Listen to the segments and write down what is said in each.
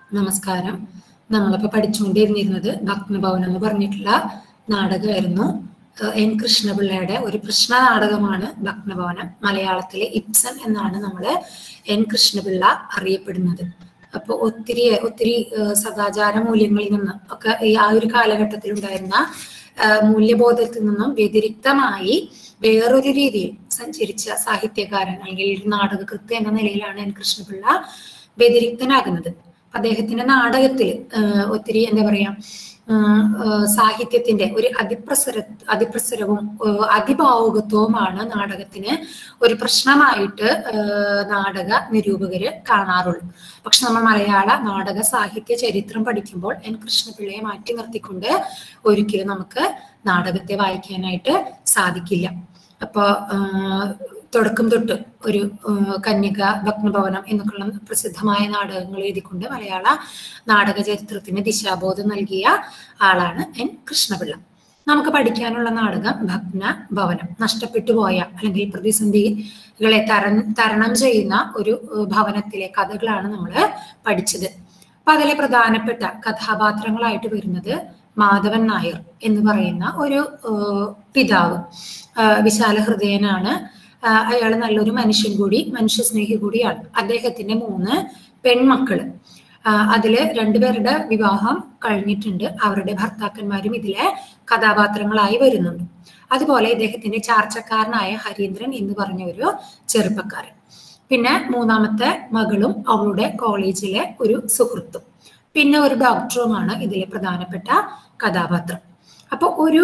നമസ്കാരം നമ്മളിപ്പോ പഠിച്ചുകൊണ്ടിരുന്നിരുന്നത് ഭഗ്നഭവൻ എന്ന് പറഞ്ഞിട്ടുള്ള നാടകമായിരുന്നു ഏഹ് എൻ കൃഷ്ണപിള്ളയുടെ ഒരു കൃഷ്ണ നാടകമാണ് ഭഗ്നഭവനം മലയാളത്തിലെ ഇബ്സൻ എന്നാണ് നമ്മള് എൻ കൃഷ്ണപിള്ള അറിയപ്പെടുന്നത് അപ്പൊ ഒത്തിരി ഒത്തിരി ഏഹ് സദാചാര മൂല്യങ്ങളിൽ നിന്ന് ഒക്കെ ഈ ആ ഒരു കാലഘട്ടത്തിൽ ഉണ്ടായിരുന്ന ഏഹ് മൂല്യബോധത്തിൽ നിന്നും വ്യതിരിക്തമായി വേറൊരു രീതിയിൽ സഞ്ചരിച്ച സാഹിത്യകാരൻ അല്ലെങ്കിൽ ഒരു നാടകകൃത്ത് എന്ന നിലയിലാണ് എൻ കൃഷ്ണപിള്ള വ്യതിരിക്തനാകുന്നത് അദ്ദേഹത്തിന്റെ നാടകത്തിൽ ഒത്തിരി എന്താ പറയാ ഉം, ഏഹ് സാഹിത്യത്തിന്റെ ഒരു അതിപ്രസര അതിപ്രസരവും ഏഹ് അതിഭാവുകത്വവുമാണ് നാടകത്തിന് ഒരു പ്രശ്നമായിട്ട് ഏഹ് നാടക നിരൂപകര് കാണാറുള്ളൂ പക്ഷെ നമ്മൾ മലയാള നാടക സാഹിത്യ ചരിത്രം പഠിക്കുമ്പോൾ എൻ കൃഷ്ണപിള്ളയെ മാറ്റി നിർത്തിക്കൊണ്ട് ഒരിക്കലും നമുക്ക് നാടകത്തെ വായിക്കാനായിട്ട് സാധിക്കില്ല അപ്പൊ ആഹ് തുടക്കം തൊട്ട് ഒരു ആഹ് കന്യക ഭഗ്നഭവനം എന്നൊക്കെയുള്ള പ്രസിദ്ധമായ നാടകങ്ങൾ എഴുതിക്കൊണ്ട് മലയാള നാടക ചരിത്രത്തിന് ദിശാബോധം നൽകിയ ആളാണ് എൻ കൃഷ്ണപിള്ള നമുക്ക് പഠിക്കാനുള്ള നാടകം ഭഗ്ന ഭവനം നഷ്ടപ്പെട്ടു പോയ അല്ലെങ്കിൽ പ്രതിസന്ധികളെ തര തരണം ചെയ്യുന്ന ഒരു ഏഹ് ഭവനത്തിലെ കഥകളാണ് നമ്മൾ പഠിച്ചത് അപ്പൊ അതിലെ പ്രധാനപ്പെട്ട കഥാപാത്രങ്ങളായിട്ട് വരുന്നത് മാധവൻ നായർ എന്ന് പറയുന്ന ഒരു ഏഹ് പിതാവ് ആഹ് വിശാല ഹൃദയനാണ് അയാൾ നല്ലൊരു മനുഷ്യൻ കൂടി മനുഷ്യസ്നേഹി കൂടിയാണ് അദ്ദേഹത്തിന്റെ മൂന്ന് പെൺമക്കള് ആഹ് അതില് രണ്ടുപേരുടെ വിവാഹം കഴിഞ്ഞിട്ടുണ്ട് അവരുടെ ഭർത്താക്കന്മാരും ഇതിലെ കഥാപാത്രങ്ങളായി വരുന്നുണ്ട് അതുപോലെ ഇദ്ദേഹത്തിന്റെ ചാർച്ചക്കാരനായ ഹരീന്ദ്രൻ എന്ന് പറഞ്ഞ ഒരു ചെറുപ്പക്കാരൻ പിന്നെ മൂന്നാമത്തെ മകളും അവളുടെ കോളേജിലെ ഒരു സുഹൃത്തും പിന്നെ ഒരു ഡോക്ടറുമാണ് ഇതിലെ പ്രധാനപ്പെട്ട കഥാപാത്രം അപ്പൊ ഒരു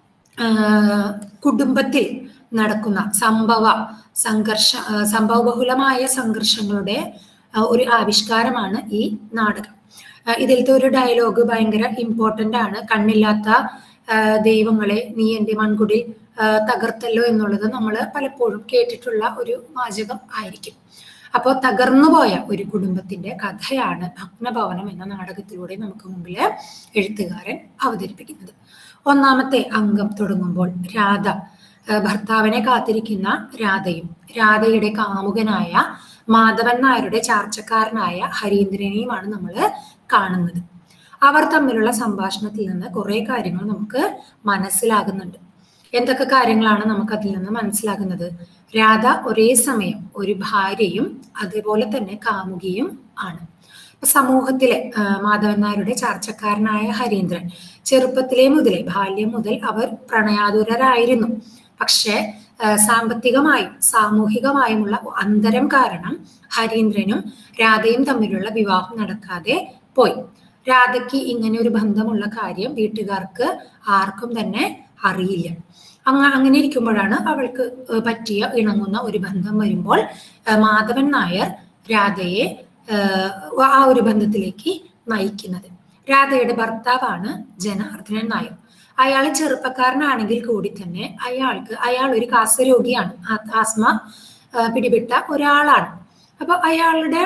ആഹ് കുടുംബത്തിൽ നടക്കുന്ന സംഭവ സംഘർഷ ആഹ് സംഭവബഹുലമായ സംഘർഷങ്ങളുടെ ആഹ് ഒരു ആവിഷ്കാരമാണ് ഈ നാടകം ആഹ് ഇതിലത്തെ ഒരു ഡയലോഗ് ഭയങ്കര ഇമ്പോർട്ടന്റ് ആണ് കണ്ണില്ലാത്ത ആഹ് ദൈവങ്ങളെ നീ എന്റെ മൺകുടിൽ ആഹ് തകർത്തല്ലോ എന്നുള്ളത് നമ്മൾ പലപ്പോഴും കേട്ടിട്ടുള്ള ഒരു വാചകം ആയിരിക്കും അപ്പോൾ തകർന്നുപോയ ഒരു കുടുംബത്തിന്റെ കഥയാണ് ഭഗ്നഭവനം എന്ന നാടകത്തിലൂടെ നമുക്ക് മുമ്പിൽ എഴുത്തുകാരൻ അവതരിപ്പിക്കുന്നത് ഒന്നാമത്തെ അംഗം തുടങ്ങുമ്പോൾ രാധ ഏഹ് ഭർത്താവിനെ കാത്തിരിക്കുന്ന രാധയും രാധയുടെ കാമുകനായ മാധവൻ നായരുടെ ചാർച്ചക്കാരനായ ഹരീന്ദ്രനെയുമാണ് നമ്മൾ കാണുന്നത് അവർ തമ്മിലുള്ള സംഭാഷണത്തിൽ നിന്ന് കുറെ കാര്യങ്ങൾ നമുക്ക് മനസ്സിലാകുന്നുണ്ട് എന്തൊക്കെ കാര്യങ്ങളാണ് നമുക്ക് അതിൽ നിന്ന് മനസ്സിലാകുന്നത് രാധ ഒരേ സമയം ഒരു ഭാര്യയും അതുപോലെ തന്നെ കാമുകിയും ആണ് ഇപ്പൊ സമൂഹത്തിലെ ആ, മാധവൻ നായരുടെ ചാർച്ചക്കാരനായ ഹരീന്ദ്രൻ ചെറുപ്പത്തിലെ മുതലേ ബാല്യം മുതൽ അവർ പ്രണയാതുരരായിരുന്നു പക്ഷേ ആ, സാമ്പത്തികമായും സാമൂഹികമായുമുള്ള അന്തരം കാരണം ഹരീന്ദ്രനും രാധയും തമ്മിലുള്ള വിവാഹം നടക്കാതെ പോയി രാധയ്ക്ക് ഇങ്ങനെ ഒരു ബന്ധമുള്ള കാര്യം വീട്ടുകാർക്ക് ആർക്കും തന്നെ അറിയില്ല അങ്ങ അങ്ങനെ ഇരിക്കുമ്പോഴാണ് അവൾക്ക് ഏഹ് പറ്റിയ ഇണങ്ങുന്ന ഒരു ബന്ധം വരുമ്പോൾ ഏഹ് മാധവൻ നായർ രാധയെ ഏഹ് ആ ഒരു ബന്ധത്തിലേക്ക് നയിക്കുന്നത് രാധയുടെ ഭർത്താവാണ് ജനാർദ്ദനൻ നായർ അയാൾ ചെറുപ്പക്കാരനാണെങ്കിൽ കൂടി തന്നെ അയാൾക്ക് അയാൾ ഒരു കാസരോഗിയാണ് ആ- ആസ്മ ഏഹ് പിടിപെട്ട ഒരാളാണ് അപ്പൊ അയാളുടെ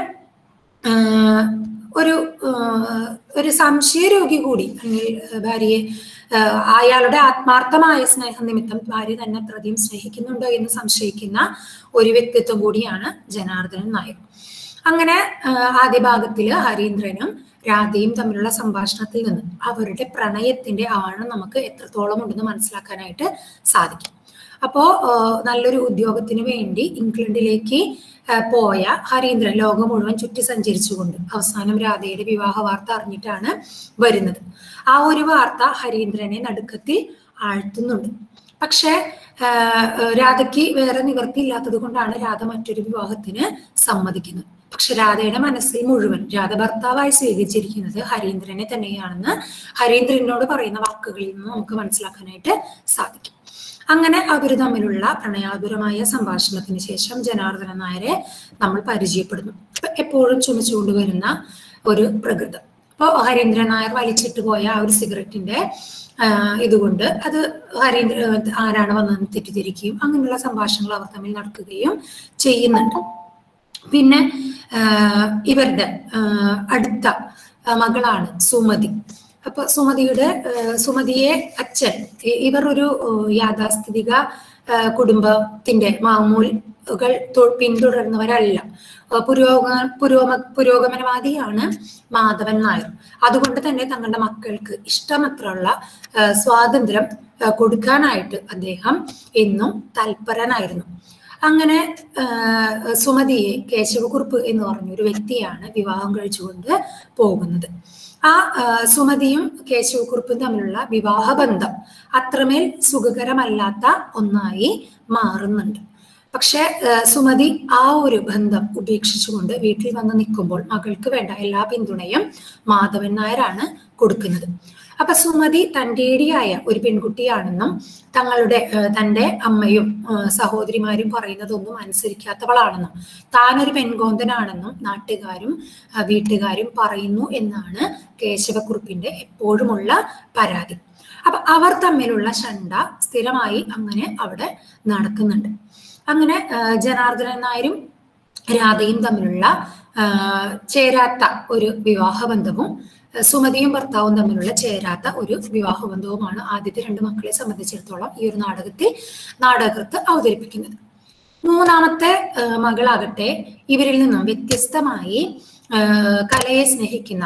ആഹ് ഒരു ആഹ് ഒരു സംശയരോഗി കൂടി അല്ലെങ്കിൽ ഭാര്യയെ ആഹ് അയാളുടെ ആത്മാർത്ഥമായ സ്നേഹം നിമിത്തം ഭാര്യ തന്നെ അത്രയധികം സ്നേഹിക്കുന്നുണ്ടോ എന്ന് സംശയിക്കുന്ന ഒരു വ്യക്തിത്വം കൂടിയാണ് ജനാർദ്ദനൻ നായർ അങ്ങനെ ആഹ് ആദ്യ ഭാഗത്തില് ഹരീന്ദ്രനും രാധയും തമ്മിലുള്ള സംഭാഷണത്തിൽ നിന്ന് അവരുടെ പ്രണയത്തിന്റെ ആഴം നമുക്ക് എത്രത്തോളം ഉണ്ടെന്ന് മനസ്സിലാക്കാനായിട്ട് സാധിക്കും അപ്പോ ആഹ് നല്ലൊരു ഉദ്യോഗത്തിന് വേണ്ടി ഇംഗ്ലണ്ടിലേക്ക് ആഹ് പോയ ഹരീന്ദ്രൻ ലോകം മുഴുവൻ ചുറ്റി സഞ്ചരിച്ചുകൊണ്ട് അവസാനം രാധയുടെ വിവാഹ വാർത്ത അറിഞ്ഞിട്ടാണ് വരുന്നത് ആ ഒരു വാർത്ത ഹരീന്ദ്രനെ നടുക്കത്തിൽ ആഴ്ത്തുന്നുണ്ട് പക്ഷേ ആഹ് ആഹ് രാധയ്ക്ക് വേറെ നിവൃത്തി ഇല്ലാത്തത് കൊണ്ടാണ് രാധ മറ്റൊരു വിവാഹത്തിന് സമ്മതിക്കുന്നത് പക്ഷെ രാധയുടെ മനസ്സിൽ മുഴുവൻ രാധ ഭർത്താവായി സ്വീകരിച്ചിരിക്കുന്നത് ഹരീന്ദ്രനെ തന്നെയാണെന്ന് ഹരീന്ദ്രനോട് പറയുന്ന വാക്കുകളിൽ നിന്ന് നമുക്ക് മനസ്സിലാക്കാനായിട്ട് സാധിക്കും അങ്ങനെ അവർ തമ്മിലുള്ള പ്രണയാതുരമായ സംഭാഷണത്തിന് ശേഷം ജനാർദ്ദന നായരെ നമ്മൾ പരിചയപ്പെടുന്നു ഇപ്പൊ എപ്പോഴും ചുമച്ചുകൊണ്ട് വരുന്ന ഒരു പ്രകൃതം അപ്പോൾ ഹരീന്ദ്രൻ നായർ വലിച്ചിട്ട് പോയ ആ ഒരു സിഗരറ്റിന്റെ ആ, ഇതുകൊണ്ട് അത് ഹരീന്ദ്ര ആരാണ് വന്നതെന്ന് തെറ്റിദ്ധരിക്കുകയും അങ്ങനെയുള്ള സംഭാഷണങ്ങൾ അവർ തമ്മിൽ നടക്കുകയും ചെയ്യുന്നുണ്ട് പിന്നെ ആ, ഇവരുടെ ആ, അടുത്ത ആ, മകളാണ് സുമതി അപ്പൊ സുമതിയുടെ ആ, സുമതിയെ അച്ഛൻ ഇ- ഇവർ ഒരു ആ, യാഥാസ്ഥിതിക ആ, കുടുംബത്തിന്റെ മാമൂലുകൾ തൊ- പിന്തുടരുന്നവരല്ല പുരോഗ പുരോഗ പുരോഗമനവാദിയാണ് മാധവൻ നായർ അതുകൊണ്ട് തന്നെ തങ്ങളുടെ മക്കൾക്ക് ഇഷ്ടമത്രയുള്ള സ്വാതന്ത്ര്യം കൊടുക്കാനായിട്ട് അദ്ദേഹം എന്നും തൽപരനായിരുന്നു അങ്ങനെ സുമതിയെ കേശവകുറുപ്പ് എന്ന് പറഞ്ഞ ഒരു വ്യക്തിയാണ് വിവാഹം കഴിച്ചുകൊണ്ട് പോകുന്നത് ആ സുമതിയും കേശവകുറുപ്പും തമ്മിലുള്ള വിവാഹബന്ധം അത്രമേൽ സുഖകരമല്ലാത്ത ഒന്നായി മാറുന്നുണ്ട് പക്ഷെ സുമതി ആ ഒരു ബന്ധം ഉപേക്ഷിച്ചുകൊണ്ട് വീട്ടിൽ വന്ന് നിൽക്കുമ്പോൾ മകൾക്ക് വേണ്ട എല്ലാ പിന്തുണയും മാധവൻ നായരാണ് കൊടുക്കുന്നത് അപ്പൊ സുമതി തൻ്റെടിയായ ഒരു പെൺകുട്ടിയാണെന്നും തങ്ങളുടെ തൻ്റെ അമ്മയും സഹോദരിമാരും പറയുന്നതൊന്നും അനുസരിക്കാത്തവളാണെന്നും താനൊരു പെൺകോന്തനാണെന്നും നാട്ടുകാരും വീട്ടുകാരും പറയുന്നു എന്നാണ് കേശവക്കുറുപ്പിന്റെ എപ്പോഴുമുള്ള പരാതി അപ്പൊ അവർ തമ്മിലുള്ള ശണ്ട സ്ഥിരമായി അങ്ങനെ അവിടെ നടക്കുന്നുണ്ട് അങ്ങനെ ജനാർദ്ദനൻ നായരും രാധയും തമ്മിലുള്ള ചേരാത്ത ഒരു വിവാഹബന്ധവും സുമതിയും ഭർത്താവും തമ്മിലുള്ള ചേരാത്ത ഒരു വിവാഹബന്ധവുമാണ് ആദ്യത്തെ രണ്ട് മക്കളെ സംബന്ധിച്ചിടത്തോളം ഈ ഒരു നാടകത്തിൽ നാടകൃത്ത് അവതരിപ്പിക്കുന്നത് മൂന്നാമത്തെ മകളാകട്ടെ ഇവരിൽ നിന്നും വ്യത്യസ്തമായി കലയെ സ്നേഹിക്കുന്ന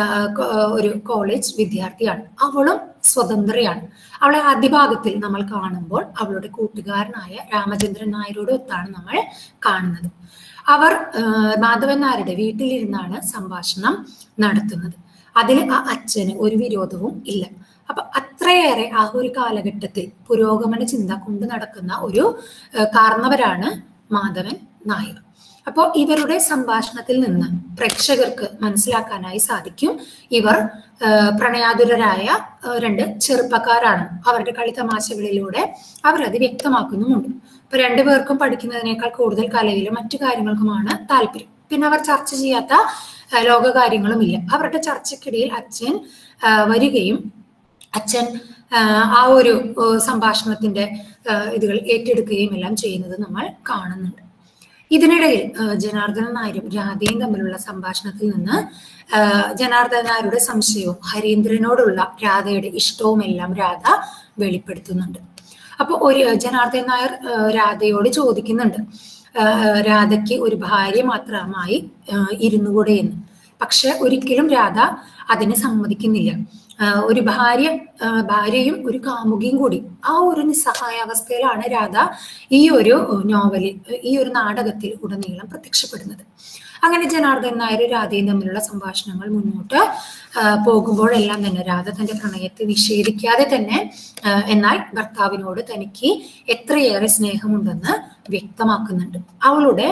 ഒരു കോളേജ് വിദ്യാർത്ഥിയാണ് അവളും സ്വതന്ത്രയാണ് അവളെ ആദ്യ ഭാഗത്തിൽ നമ്മൾ കാണുമ്പോൾ അവളുടെ കൂട്ടുകാരനായ രാമചന്ദ്രൻ നായരോട് ഒത്താണ് നമ്മൾ കാണുന്നത് അവർ മാധവൻ നായരുടെ വീട്ടിലിരുന്നാണ് സംഭാഷണം നടത്തുന്നത് അതിൽ ആ അച്ഛന് ഒരു വിരോധവും ഇല്ല അപ്പൊ അത്രയേറെ ആ ഒരു കാലഘട്ടത്തിൽ പുരോഗമന ചിന്ത കൊണ്ട് നടക്കുന്ന ഒരു കാരണവരാണ് മാധവൻ നായർ അപ്പോൾ ഇവരുടെ സംഭാഷണത്തിൽ നിന്ന് പ്രേക്ഷകർക്ക് മനസ്സിലാക്കാനായി സാധിക്കും ഇവർ പ്രണയാതുരരായ രണ്ട് ചെറുപ്പക്കാരാണ് അവരുടെ കളിത്തമാശകളിലൂടെ അവരത് വ്യക്തമാക്കുന്നുമുണ്ട് ഇപ്പൊ രണ്ടുപേർക്കും പഠിക്കുന്നതിനേക്കാൾ കൂടുതൽ കലയിലും മറ്റു കാര്യങ്ങൾക്കുമാണ് താല്പര്യം പിന്നെ അവർ ചർച്ച ചെയ്യാത്ത ലോകകാര്യങ്ങളുമില്ല അവരുടെ ചർച്ചയ്ക്കിടയിൽ അച്ഛൻ വരികയും അച്ഛൻ ആ ഒരു സംഭാഷണത്തിന്റെ ഇതുകൾ ഏറ്റെടുക്കുകയും എല്ലാം ചെയ്യുന്നത് നമ്മൾ കാണുന്നുണ്ട് ഇതിനിടയിൽ ജനാർദ്ദനൻ നായരും രാധയും തമ്മിലുള്ള സംഭാഷണത്തിൽ നിന്ന് ജനാർദ്ദന നായരുടെ സംശയവും ഹരീന്ദ്രനോടുള്ള രാധയുടെ ഇഷ്ടവും എല്ലാം രാധ വെളിപ്പെടുത്തുന്നുണ്ട് അപ്പൊ ഒരു ജനാർദ്ദൻ നായർ രാധയോട് ചോദിക്കുന്നുണ്ട് രാധയ്ക്ക് ഒരു ഭാര്യ മാത്രമായി ഇരുന്നുകൂടെ എന്ന് പക്ഷെ ഒരിക്കലും രാധ അതിനെ സമ്മതിക്കുന്നില്ല ഒരു ഭാര്യ ഭാര്യയും ഒരു കാമുകിയും കൂടി ആ ഒരു നിസ്സഹായാവസ്ഥയിലാണ് രാധ ഈ ഒരു നോവലിൽ ഈ ഒരു നാടകത്തിൽ ഉടനീളം പ്രത്യക്ഷപ്പെടുന്നത് അങ്ങനെ ജനാർദ്ദൻ നായർ രാധയും തമ്മിലുള്ള സംഭാഷണങ്ങൾ മുന്നോട്ട് പോകുമ്പോഴെല്ലാം തന്നെ രാധ തന്റെ പ്രണയത്തെ നിഷേധിക്കാതെ തന്നെ എന്നാൽ ഭർത്താവിനോട് തനിക്ക് എത്രയേറെ സ്നേഹമുണ്ടെന്ന് വ്യക്തമാക്കുന്നുണ്ട് അവളുടെ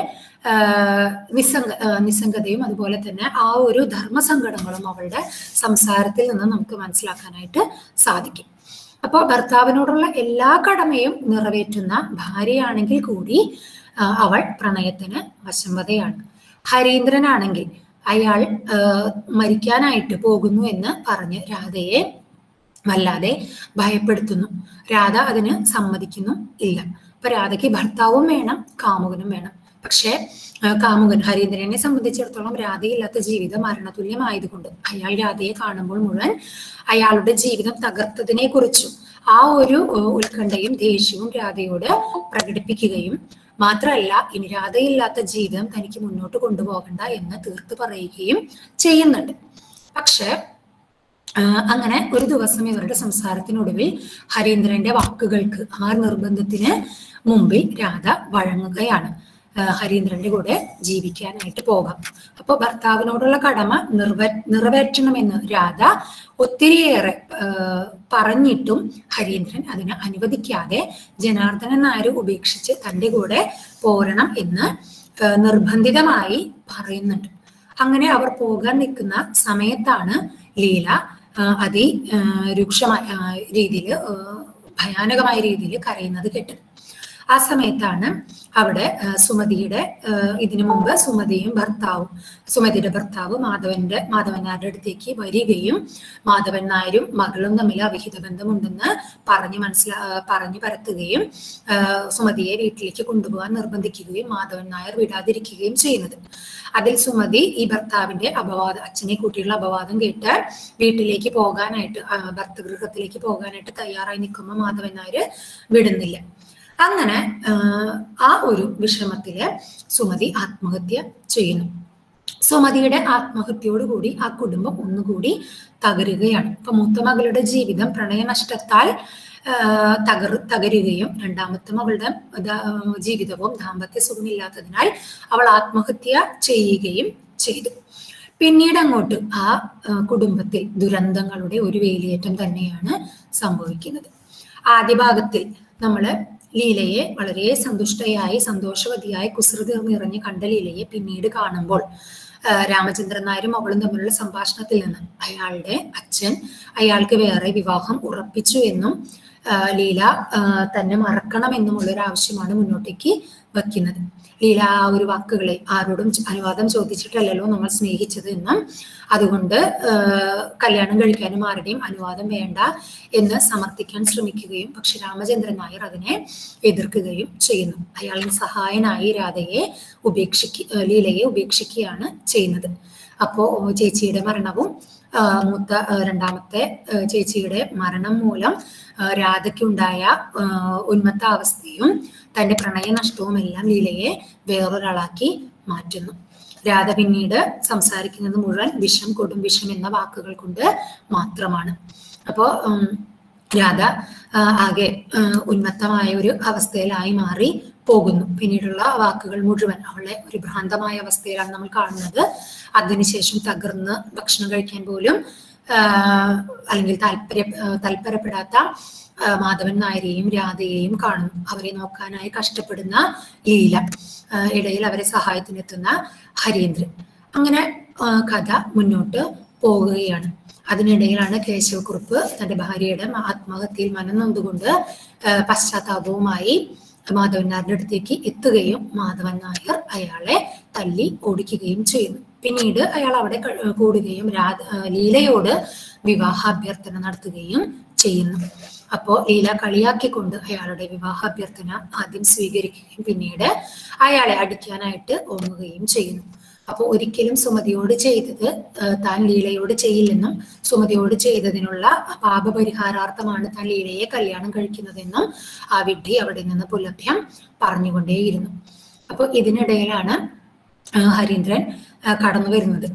നിസ്സംഗ നിസ്സംഗതയും അതുപോലെ തന്നെ ആ ഒരു ധർമ്മസങ്കടങ്ങളും അവളുടെ സംസാരത്തിൽ നിന്ന് നമുക്ക് മനസ്സിലാക്കാനായിട്ട് സാധിക്കും അപ്പോൾ ഭർത്താവിനോടുള്ള എല്ലാ കടമയും നിറവേറ്റുന്ന ഭാര്യയാണെങ്കിൽ കൂടി അവൾ പ്രണയത്തിന് വശംവതയാണ് ഹരീന്ദ്രനാണെങ്കിൽ അയാൾ മരിക്കാനായിട്ട് പോകുന്നു എന്ന് പറഞ്ഞ് രാധയെ വല്ലാതെ ഭയപ്പെടുത്തുന്നു രാധ അതിന് സമ്മതിക്കുന്നു ഇല്ല അപ്പൊ രാധയ്ക്ക് ഭർത്താവും വേണം കാമുകനും വേണം പക്ഷേ കാമുകൻ ഹരീന്ദ്രനെ സംബന്ധിച്ചിടത്തോളം രാധയില്ലാത്ത ജീവിതം മരണതുല്യമായതുകൊണ്ട് അയാൾ രാധയെ കാണുമ്പോൾ മുഴുവൻ അയാളുടെ ജീവിതം തകർത്തതിനെ കുറിച്ചും ആ ഒരു ഉത്കണ്ഠയും ദേഷ്യവും രാധയോട് പ്രകടിപ്പിക്കുകയും മാത്രമല്ല ഇനി രാധയില്ലാത്ത ജീവിതം തനിക്ക് മുന്നോട്ട് കൊണ്ടുപോകണ്ട എന്ന് തീർത്ത് പറയുകയും ചെയ്യുന്നുണ്ട് പക്ഷെ അങ്ങനെ ഒരു ദിവസം ഇവരുടെ സംസാരത്തിനൊടുവിൽ ഹരീന്ദ്രന്റെ വാക്കുകൾക്ക് ആ നിർബന്ധത്തിന് മുമ്പിൽ രാധ വഴങ്ങുകയാണ് ഹരീന്ദ്രന്റെ കൂടെ ജീവിക്കാനായിട്ട് പോകാം അപ്പോൾ ഭർത്താവിനോടുള്ള കടമ നിർവ നിറവേറ്റണമെന്ന് രാധ ഒത്തിരിയേറെ പറഞ്ഞിട്ടും ഹരീന്ദ്രൻ അതിന് അനുവദിക്കാതെ ജനാർദ്ദനൻ നായർ ഉപേക്ഷിച്ച് തൻ്റെ കൂടെ പോരണം എന്ന് നിർബന്ധിതമായി പറയുന്നുണ്ട് അങ്ങനെ അവർ പോകാൻ നിൽക്കുന്ന സമയത്താണ് ലീല അതി രൂക്ഷമായ രീതിയിൽ ഭയാനകമായ രീതിയിൽ കരയുന്നത് കേട്ടത് ആ സമയത്താണ് അവിടെ സുമതിയുടെ ഇതിനു മുമ്പ് സുമതിയും ഭർത്താവും സുമതിയുടെ ഭർത്താവ് മാധവന്റെ മാധവൻ നായരുടെ അടുത്തേക്ക് വരികയും മാധവൻ നായരും മകളും തമ്മിൽ അവിഹിത ബന്ധമുണ്ടെന്ന് പറഞ്ഞ് മനസ്സിലാ പറഞ്ഞു പരത്തുകയും സുമതിയെ വീട്ടിലേക്ക് കൊണ്ടുപോകാൻ നിർബന്ധിക്കുകയും മാധവൻ നായർ വിടാതിരിക്കുകയും ചെയ്യുന്നത് അതിൽ സുമതി ഈ ഭർത്താവിന്റെ അപവാദം അച്ഛനെ കൂട്ടിയുള്ള അപവാദം കേട്ട് വീട്ടിലേക്ക് പോകാനായിട്ട് ഭർത്തഗൃഹത്തിലേക്ക് പോകാനായിട്ട് തയ്യാറായി നിൽക്കുമ്പോൾ മാധവൻ നായർ വിടുന്നില്ല അങ്ങനെ ആ ഒരു വിഷമത്തില് സുമതി ആത്മഹത്യ ചെയ്യുന്നു സുമതിയുടെ ആത്മഹത്യയോടുകൂടി ആ കുടുംബം ഒന്നുകൂടി തകരുകയാണ് ഇപ്പൊ മൂത്ത മകളുടെ ജീവിതം പ്രണയനഷ്ടത്താൽ തകർ തകരുകയും രണ്ടാമത്തെ മകളുടെ ജീവിതവും ദാമ്പത്യ സുഖമില്ലാത്തതിനാൽ അവൾ ആത്മഹത്യ ചെയ്യുകയും ചെയ്തു പിന്നീട് അങ്ങോട്ട് ആ കുടുംബത്തിൽ ദുരന്തങ്ങളുടെ ഒരു വേലിയേറ്റം തന്നെയാണ് സംഭവിക്കുന്നത് ആദ്യ ഭാഗത്തിൽ നമ്മള് ലീലയെ വളരെ സന്തുഷ്ടയായി സന്തോഷവതിയായി കുസൃതി നിറഞ്ഞ് കണ്ട ലീലയെ പിന്നീട് കാണുമ്പോൾ രാമചന്ദ്രൻ നായരും അവളും തമ്മിലുള്ള സംഭാഷണത്തിൽ നിന്ന് അയാളുടെ അച്ഛൻ അയാൾക്ക് വേറെ വിവാഹം ഉറപ്പിച്ചു എന്നും ലീല തന്നെ മറക്കണമെന്നുമുള്ള ഒരു ആവശ്യമാണ് മുന്നോട്ടേക്ക് വയ്ക്കുന്നത് ലീല ആ ഒരു വാക്കുകളെ ആരോടും അനുവാദം ചോദിച്ചിട്ടല്ലല്ലോ നമ്മൾ സ്നേഹിച്ചത് എന്നും അതുകൊണ്ട് കല്യാണം കഴിക്കാനും ആരുടെയും അനുവാദം വേണ്ട എന്ന് സമർത്ഥിക്കാൻ ശ്രമിക്കുകയും പക്ഷെ രാമചന്ദ്രൻ നായർ അതിനെ എതിർക്കുകയും ചെയ്യുന്നു അയാൾ സഹായനായി രാധയെ ഉപേക്ഷിക്ക ലീലയെ ഉപേക്ഷിക്കുകയാണ് ചെയ്യുന്നത് അപ്പോ ചേച്ചിയുടെ മരണവും മൂത്ത രണ്ടാമത്തെ ചേച്ചിയുടെ മരണം മൂലം രാധയ്ക്കുണ്ടായ ഉന്മത്ത അവസ്ഥയും തന്റെ പ്രണയ നഷ്ടവും എല്ലാം ലീലയെ വേറൊരാളാക്കി മാറ്റുന്നു രാധ പിന്നീട് സംസാരിക്കുന്നത് മുഴുവൻ വിഷം കൊടും വിഷം എന്ന വാക്കുകൾ കൊണ്ട് മാത്രമാണ് അപ്പോ രാധ ആകെ ഉന്മത്തമായ ഒരു അവസ്ഥയിലായി മാറി പോകുന്നു പിന്നീടുള്ള വാക്കുകൾ മുഴുവൻ അവളെ ഒരു ഭ്രാന്തമായ അവസ്ഥയിലാണ് നമ്മൾ കാണുന്നത് അതിനുശേഷം തകർന്ന് ഭക്ഷണം കഴിക്കാൻ പോലും അല്ലെങ്കിൽ താല്പര്യ താല്പര്യപ്പെടാത്ത മാധവൻ നായരെയും രാധയെയും കാണുന്നു അവരെ നോക്കാനായി കഷ്ടപ്പെടുന്ന ലീല ഇടയിൽ അവരെ സഹായത്തിനെത്തുന്ന ഹരീന്ദ്രൻ അങ്ങനെ കഥ മുന്നോട്ട് പോകുകയാണ് അതിനിടയിലാണ് കേശവക്കുറുപ്പ് തന്റെ ഭാര്യയുടെ ആത്മഹത്യയിൽ മനം നൊന്തുകൊണ്ട് പശ്ചാത്താപവുമായി മാധവൻ നായരുടെ അടുത്തേക്ക് എത്തുകയും മാധവൻ നായർ അയാളെ തല്ലി ഓടിക്കുകയും ചെയ്യുന്നു പിന്നീട് അയാൾ അവിടെ കൂടുകയും രാധ ലീലയോട് വിവാഹാഭ്യർത്ഥന നടത്തുകയും ചെയ്യുന്നു അപ്പോ ലീല കളിയാക്കിക്കൊണ്ട് അയാളുടെ വിവാഹാഭ്യർത്ഥന ആദ്യം സ്വീകരിക്കുകയും പിന്നീട് അയാളെ അടിക്കാനായിട്ട് ഓങ്ങുകയും ചെയ്യുന്നു അപ്പോൾ ഒരിക്കലും സുമതിയോട് ചെയ്തത് താൻ ലീലയോട് ചെയ്യില്ലെന്നും സുമതിയോട് ചെയ്തതിനുള്ള പാപപരിഹാരാർത്ഥമാണ് താൻ ലീലയെ കല്യാണം കഴിക്കുന്നതെന്നും ആ വിഡ്ഢി അവിടെ നിന്ന് പുലഭ്യം പറഞ്ഞുകൊണ്ടേയിരുന്നു അപ്പോൾ ഇതിനിടയിലാണ് ഹരീന്ദ്രൻ കടന്നു വരുന്നത്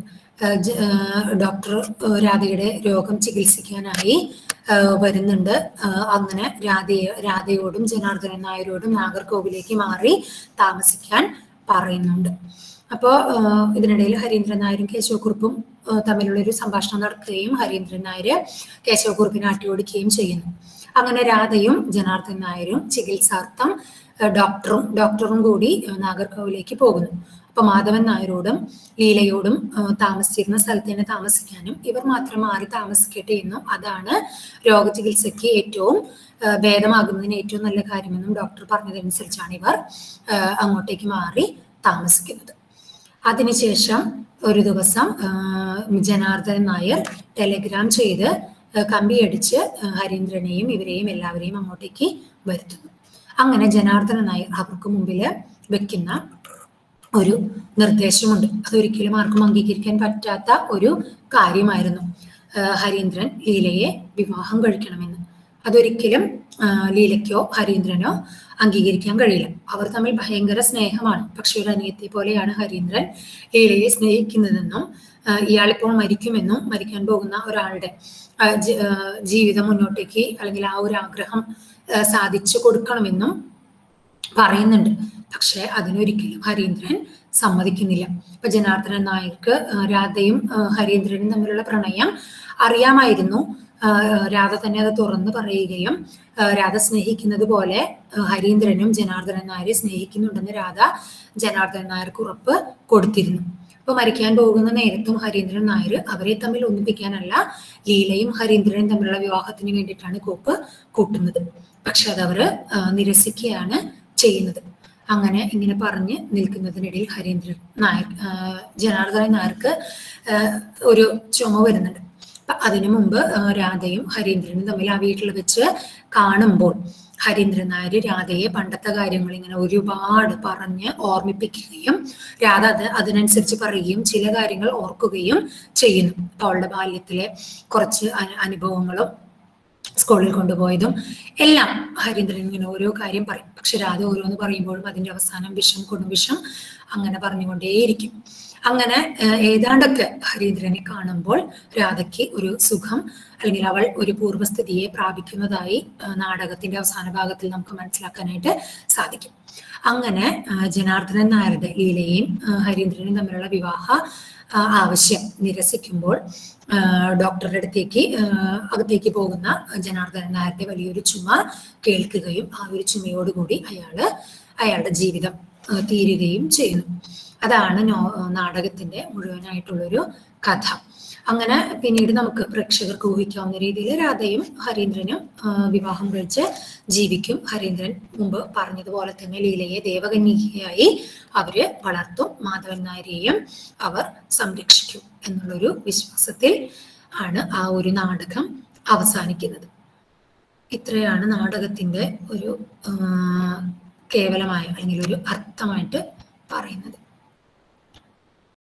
ഡോക്ടർ രാധയുടെ രോഗം ചികിത്സിക്കാനായി വരുന്നുണ്ട് അങ്ങനെ രാധയെ രാധയോടും ജനാർദ്ദനൻ നായരോടും നാഗർകോവിലേക്ക് മാറി താമസിക്കാൻ പറയുന്നുണ്ട് അപ്പോൾ ഇതിനിടയിൽ ഹരീന്ദ്രൻ നായരും കേശവക്കുറുപ്പും തമ്മിലുള്ള ഒരു സംഭാഷണം നടക്കുകയും ഹരീന്ദ്രൻ നായർ കേശവക്കുറുപ്പിനെ ആട്ടിയോടിക്കുകയും ചെയ്യുന്നു അങ്ങനെ രാധയും ജനാർദ്ദൻ നായരും ചികിത്സാർത്ഥം ഡോക്ടറും ഡോക്ടറും കൂടി നാഗർകോവിലേക്ക് പോകുന്നു അപ്പൊ മാധവൻ നായരോടും ലീലയോടും താമസിച്ചിരുന്ന സ്ഥലത്ത് തന്നെ താമസിക്കാനും ഇവർ മാത്രം മാറി താമസിക്കട്ടെ എന്നും അതാണ് രോഗചികിത്സയ്ക്ക് ഏറ്റവും ഭേദമാകുന്നതിന് ഏറ്റവും നല്ല കാര്യമെന്നും ഡോക്ടർ പറഞ്ഞതനുസരിച്ചാണ് ഇവർ അങ്ങോട്ടേക്ക് മാറി താമസിക്കുന്നത് അതിനുശേഷം ഒരു ദിവസം ജനാർദ്ദൻ നായർ ടെലഗ്രാം ചെയ്ത് കമ്പിയടിച്ച് ഹരീന്ദ്രനെയും ഇവരെയും എല്ലാവരെയും അങ്ങോട്ടേക്ക് വരുത്തുന്നു അങ്ങനെ ജനാർദ്ദന നായർ അവർക്ക് മുമ്പിൽ വെക്കുന്ന ഒരു നിർദ്ദേശമുണ്ട് അതൊരിക്കലും ആർക്കും അംഗീകരിക്കാൻ പറ്റാത്ത ഒരു കാര്യമായിരുന്നു ഹരീന്ദ്രൻ ലീലയെ വിവാഹം കഴിക്കണമെന്ന് അതൊരിക്കലും ലീലയ്ക്കോ ഹരീന്ദ്രനോ അംഗീകരിക്കാൻ കഴിയില്ല അവർ തമ്മിൽ ഭയങ്കര സ്നേഹമാണ് പക്ഷെ ഒരു അനിയത്തെ പോലെയാണ് ഹരീന്ദ്രൻ ലീലയെ സ്നേഹിക്കുന്നതെന്നും ഇയാളിപ്പോൾ മരിക്കുമെന്നും മരിക്കാൻ പോകുന്ന ഒരാളുടെ ജീവിതം മുന്നോട്ടേക്ക് അല്ലെങ്കിൽ ആ ഒരു ആഗ്രഹം സാധിച്ചു കൊടുക്കണമെന്നും പറയുന്നുണ്ട് പക്ഷെ അതിനൊരിക്കലും ഹരീന്ദ്രൻ സമ്മതിക്കുന്നില്ല ഇപ്പൊ ജനാർദ്ദനൻ നായർക്ക് രാധയും ഹരീന്ദ്രനും തമ്മിലുള്ള പ്രണയം അറിയാമായിരുന്നു രാധ തന്നെ അത് തുറന്നു പറയുകയും രാധ സ്നേഹിക്കുന്നത് പോലെ ഹരീന്ദ്രനും ജനാർദ്ദനൻ നായരെ സ്നേഹിക്കുന്നുണ്ടെന്ന് രാധ ജനാർദ്ദനൻ നായർക്ക് ഉറപ്പ് കൊടുത്തിരുന്നു അപ്പൊ മരിക്കാൻ പോകുന്ന നേരത്തും ഹരീന്ദ്രൻ നായർ അവരെ തമ്മിൽ ഒന്നിപ്പിക്കാനല്ല ലീലയും ഹരീന്ദ്രനും തമ്മിലുള്ള വിവാഹത്തിന് വേണ്ടിയിട്ടാണ് കോപ്പ് കൂട്ടുന്നത് പക്ഷെ അതവര് നിരസിക്കുകയാണ് ചെയ്യുന്നത് അങ്ങനെ ഇങ്ങനെ പറഞ്ഞ് നിൽക്കുന്നതിനിടയിൽ ഹരീന്ദ്രൻ നായർ ജനാർദ്ദനൻ നായർക്ക് ഒരു ചുമ വരുന്നുണ്ട് അതിനു മുമ്പ് രാധയും ഹരീന്ദ്രനും തമ്മിൽ ആ വീട്ടിൽ വെച്ച് കാണുമ്പോൾ ഹരീന്ദ്രൻ നായർ രാധയെ പണ്ടത്തെ കാര്യങ്ങൾ ഇങ്ങനെ ഒരുപാട് പറഞ്ഞ് ഓർമ്മിപ്പിക്കുകയും രാധ അത് അതിനനുസരിച്ച് പറയുകയും ചില കാര്യങ്ങൾ ഓർക്കുകയും ചെയ്യുന്നു അപ്പൊ അവളുടെ ബാല്യത്തിലെ കുറച്ച് അനുഭവങ്ങളും സ്കൂളിൽ കൊണ്ടുപോയതും എല്ലാം ഹരീന്ദ്രൻ ഇങ്ങനെ ഓരോ കാര്യം പറയും പക്ഷെ രാധ ഓരോന്ന് പറയുമ്പോഴും അതിന്റെ അവസാനം വിഷം കൊടും വിഷം അങ്ങനെ പറഞ്ഞുകൊണ്ടേയിരിക്കും അങ്ങനെ ഏഹ്, ഏതാണ്ടൊക്കെ ഹരീന്ദ്രനെ കാണുമ്പോൾ രാധയ്ക്ക് ഒരു സുഖം അല്ലെങ്കിൽ അവൾ ഒരു പൂർവ്വസ്ഥിതിയെ പ്രാപിക്കുന്നതായി ഏഹ്, നാടകത്തിന്റെ അവസാന ഭാഗത്തിൽ നമുക്ക് മനസ്സിലാക്കാനായിട്ട് സാധിക്കും അങ്ങനെ ഏഹ്, ജനാർദ്ദനൻ നായരുടെ ലീലയും ഏഹ്, ഹരീന്ദ്രനും തമ്മിലുള്ള വിവാഹ ആ, ആവശ്യം നിരസിക്കുമ്പോൾ ഏഹ്, ഡോക്ടറുടെ അടുത്തേക്ക് ഏഹ്, അകത്തേക്ക് പോകുന്ന ജനാർദ്ദനൻ നായരുടെ വലിയൊരു ചുമ കേൾക്കുകയും ആ ഒരു ചുമയോടുകൂടി അയാള് അയാളുടെ ജീവിതം ഏഹ്, തീരുകയും ചെയ്യുന്നു അതാണ് നോ നാടകത്തിന്റെ മുഴുവനായിട്ടുള്ളൊരു കഥ അങ്ങനെ പിന്നീട് നമുക്ക് പ്രേക്ഷകർക്ക് ഊഹിക്കാവുന്ന രീതിയിൽ രാധയും ഹരീന്ദ്രനും ആ, വിവാഹം കഴിച്ച് ജീവിക്കും ഹരീന്ദ്രൻ മുമ്പ് പറഞ്ഞതുപോലെ തന്നെ ലീലയെ ദേവകന്യകയായി അവര് വളർത്തും മാധവൻ നായരെയും അവർ സംരക്ഷിക്കും എന്നുള്ളൊരു വിശ്വാസത്തിൽ ആണ് ആ ഒരു നാടകം അവസാനിക്കുന്നത് ഇത്രയാണ് നാടകത്തിന്റെ ഒരു ആ, കേവലമായ അല്ലെങ്കിൽ ഒരു അർത്ഥമായിട്ട് പറയുന്നത്